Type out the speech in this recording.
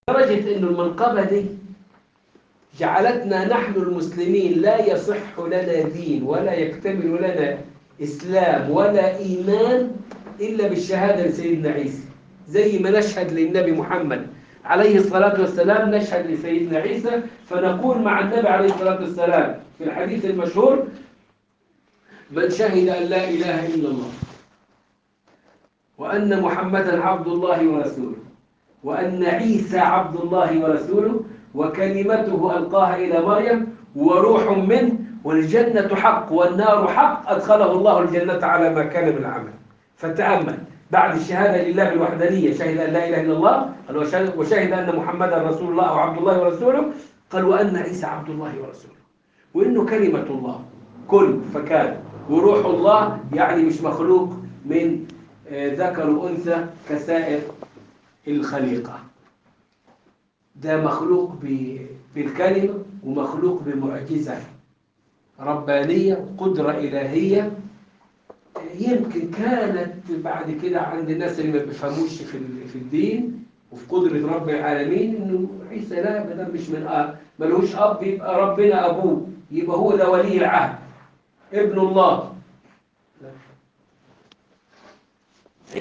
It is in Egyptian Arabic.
لدرجة أن المنقبة دي جعلتنا نحن المسلمين لا يصح لنا دين ولا يكتمل لنا إسلام ولا إيمان إلا بالشهادة لسيدنا عيسى زي ما نشهد للنبي محمد عليه الصلاة والسلام نشهد لسيدنا عيسى فنقول مع النبي عليه الصلاة والسلام في الحديث المشهور من شهد أن لا إله إلا الله وأن محمدا عبد الله ورسوله وأن عيسى عبد الله ورسوله وكلمته ألقاها إلى مريم وروح منه والجنة حق والنار حق أدخله الله الجنة على ما كان من العمل فتأمل بعد الشهادة لله بالوحدانية شهد أن لا إله إلا الله قال وشهد, وشهد أن محمدا رسول الله أو عبد الله ورسوله قال وأن عيسى عبد الله ورسوله وإنه كلمة الله كل فكان وروح الله يعني مش مخلوق من آه، ذكر وأنثى كسائر الخليقة ده مخلوق ب- بالكلمة ومخلوق بمعجزة ربانية قدرة إلهية يمكن كانت بعد كده عند الناس اللي ما بيفهموش في ال- في الدين وفي قدرة رب العالمين إنه عيسى لا ده مش من أب ملوش أب يبقى ربنا أبوه يبقى هو ده ولي العهد ابن الله لا.